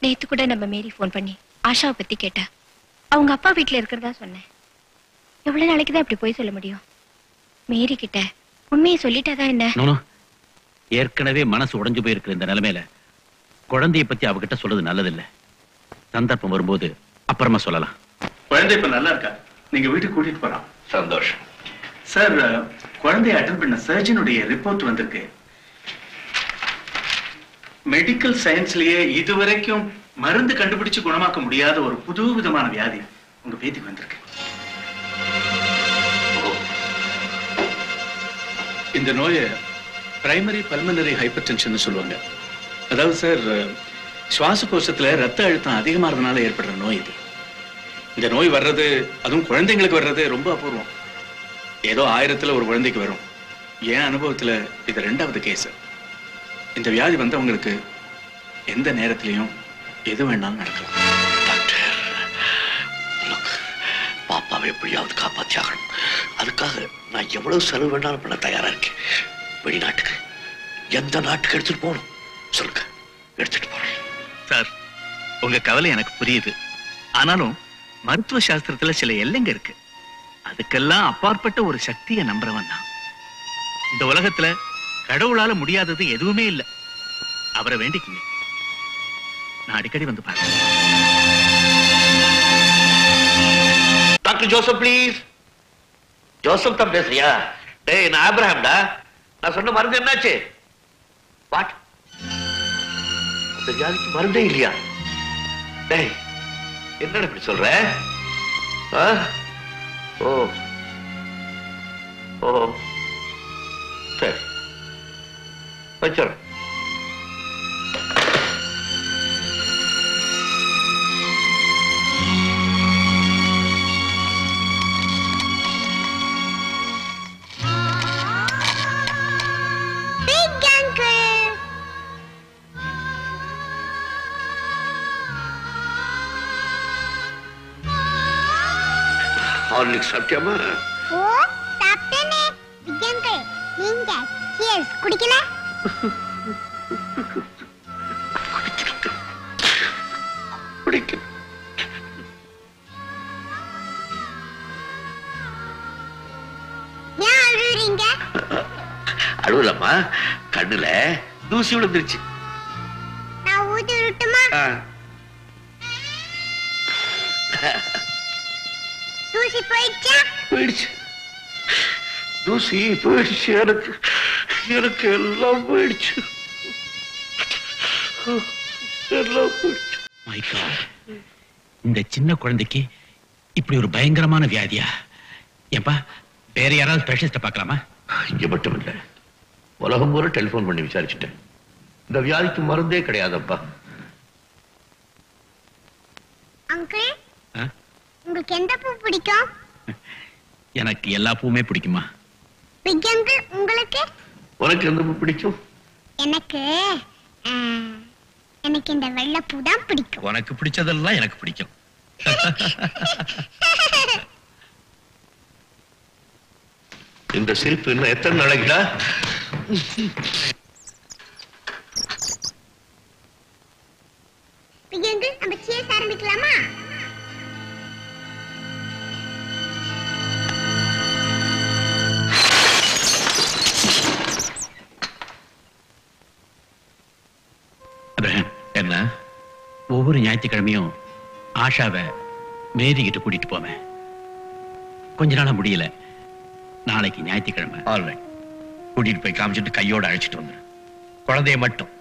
நேத்து கூட நம்ம மேரி ஃபோன் பண்ணி ஆஷாவை பத்தி கேட்டா அவங்க அப்பா வீட்ல இருக்கிறதா சொன்னேன் எவ்வளவு நாளைக்கு தான் இப்படி போய் சொல்ல முடியும் மேரி கிட்ட உண்மையை சொல்லிட்டாதான் என்ன நோனோ ஏற்கனவே மனசு உடைஞ்சு போயிருக்கிற இந்த நிலைமையில குழந்தைய பத்தி அவகிட்ட சொல்றது நல்லதில்ல சந்தர்ப்பம் வரும்போது அப்புறமா சொல்லலாம் குழந்தை இப்ப நல்லா இருக்கா நீங்க வீட்டுக்கு கூட்டிட்டு போலாம் சந்தோஷம் சார் குழந்தைய அட்டன் பண்ண சர்ஜனுடைய ரிப்போர்ட் வந்திருக்கு மெடிக்கல் சயின்ஸ்லயே இதுவரைக்கும் மருந்து கண்டுபிடிச்சு குணமாக்க முடியாத ஒரு புது விதமான வியாதி உங்க பேத்திக்கு வந்திருக்கு இந்த நோயை பிரைமரி பல்மனரி ஹைப்பர் டென்ஷன் சொல்லுவாங்க அதாவது சார் சுவாச கோஷத்துல ரத்த அழுத்தம் அதிகமாறதுனால ஏற்படுற நோய் இது இந்த நோய் வர்றது அதுவும் குழந்தைங்களுக்கு வர்றது ரொம்ப அபூர்வம் ஏதோ ஆயிரத்துல ஒரு குழந்தைக்கு வரும் என் அனுபவத்துல இது ரெண்டாவது கேஸ் இந்த வியாதி வந்தவங்களுக்கு எந்த நேரத்திலையும் எது வேணாலும் நடக்கலாம் பாப்பாவை எப்படியாவது காப்பாத்தியாகணும் அதுக்காக நான் எவ்வளவு செலவு வேணாலும் பண்ண தயாரா இருக்கேன் வெளிநாட்டுக்கு எந்த நாட்டுக்கு எடுத்துட்டு போகணும் சொல்லுங்க எடுத்துட்டு போறேன் சார் உங்க கவலை எனக்கு புரியுது ஆனாலும் மருத்துவ சாஸ்திரத்துல சில எல்லைங்க இருக்கு அதுக்கெல்லாம் அப்பாற்பட்ட ஒரு சக்தியை நம்புறவன் நான் இந்த உலகத்துல கடவுளால முடியாதது எதுவுமே இல்ல அவரை வேண்டிக்குங்க நான் அடிக்கடி வந்து பாருங்க டாக்டர் ஜோசப் ப்ளீஸ் ஜோசப் தான் பேசுறியா டேய் நான் ஆப்ரஹாம்டா நான் சொன்ன மருந்து என்னாச்சு வாட் அந்த வியாதிக்கு மருந்தே இல்லையா டேய் என்னடா இப்படி சொல்ற ஆ? ஓ ஓ சரி வச்சிடறேன் Big uncle. ஹார்லிக்ஸ் சாப்பிட்டியாமா ஓ சாப்பிட்டேனே பிக் அங்கிள் நீங்க சியர்ஸ் குடிக்கல பிடிக்கும் ஏன் அழுறீங்க அழுவலம்மா கண்ணுல தூசி விழுந்துருச்சு நான் ஊதி விட்டுமா ஆ. தூசி போயிடுச்சா போயிடுச்சு தூசி போயிடுச்சு எனக்கு எனக்கு எல்லாம் போயிடுச்சு எல்லாம் போயிடுச்சு My God. இந்த சின்ன குழந்தைக்கு இப்படி ஒரு பயங்கரமான வியாதியா ஏன்பா வேற யாராவது ஸ்பெஷலிஸ்ட பார்க்கலாமா இங்க மட்டும் இல்ல உலகம் பூரா டெலிபோன் பண்ணி விசாரிச்சுட்டேன் இந்த வியாதிக்கு மருந்தே கிடையாதப்பா அங்கிள் ஆ? உங்களுக்கு எந்த பூ பிடிக்கும் எனக்கு எல்லா பூவுமே பிடிக்குமா பிக் அங்கிள் உங்களுக்கு உனக்கு எந்த பூ பிடிக்கும் எனக்கு ஆ, எனக்கு இந்த வெள்ளை பூ தான் பிடிக்கும் உனக்கு பிடிச்சதெல்லாம் எனக்கு பிடிக்கும் இந்த சிரிப்பு இன்னும் எத்தனை நாளைக்குடா பிக் அங்கிள் நம்ம சியர்ஸ் ஆரம்பிக்கலாமா அப்ரஹாம், என்ன ஒவ்வொரு ஞாயிற்றுக்கிழமையும் ஆஷாவை மேரி கிட்ட கூட்டிட்டு போவேன் கொஞ்ச நாளா முடியல நாளைக்கு ஞாயிற்றுக்கிழமை ஆல்ரைட் கூட்டிட்டு போய் காமிச்சிட்டு கையோட அழைச்சிட்டு வந்துரு குழந்தைய மட்டும்